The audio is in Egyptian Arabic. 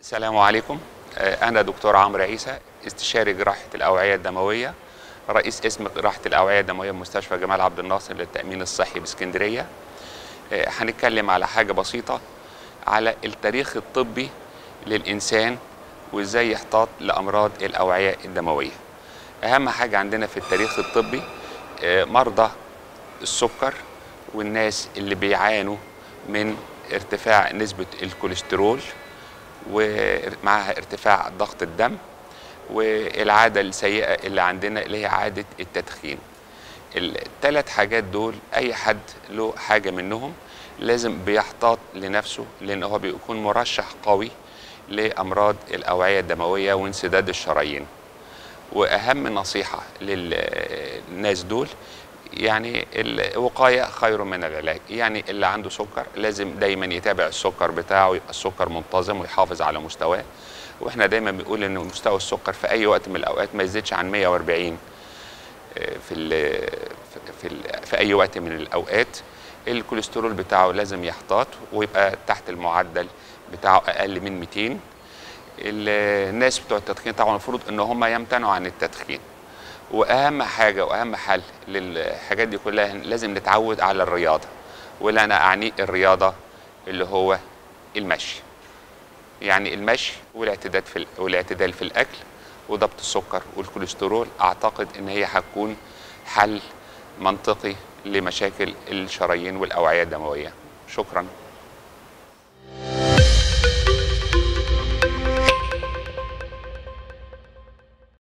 السلام عليكم آه، أنا دكتور عمرو عيسى استشاري جراحة الأوعية الدموية رئيس اسم جراحة الأوعية الدموية بمستشفى جمال عبد الناصر للتأمين الصحي باسكندرية آه، هنتكلم على حاجة بسيطة على التاريخ الطبي للإنسان وإزاي يحتاط لأمراض الأوعية الدموية أهم حاجة عندنا في التاريخ الطبي آه، مرضى السكر والناس اللي بيعانوا من ارتفاع نسبة الكوليسترول ومعها ارتفاع ضغط الدم والعادة السيئة اللي عندنا اللي هي عادة التدخين الثلاث حاجات دول أي حد له حاجة منهم لازم بيحتاط لنفسه لأن هو بيكون مرشح قوي لأمراض الأوعية الدموية وانسداد الشرايين وأهم نصيحة للناس دول يعني الوقاية خير من العلاج يعني اللي عنده سكر لازم دايما يتابع السكر بتاعه يبقى السكر منتظم ويحافظ على مستواه واحنا دايما بنقول ان مستوى السكر في اي وقت من الاوقات ما يزيدش عن 140 في ال في, ال في اي وقت من الاوقات الكوليسترول بتاعه لازم يحتاط ويبقى تحت المعدل بتاعه اقل من 200 الناس بتوع التدخين طبعا المفروض ان هم يمتنعوا عن التدخين واهم حاجه واهم حل للحاجات دي كلها لازم نتعود على الرياضه واللي انا اعنيه الرياضه اللي هو المشي يعني المشي والاعتدال في والاعتدال في الاكل وضبط السكر والكوليسترول اعتقد ان هي هتكون حل منطقي لمشاكل الشرايين والاوعيه الدمويه شكرا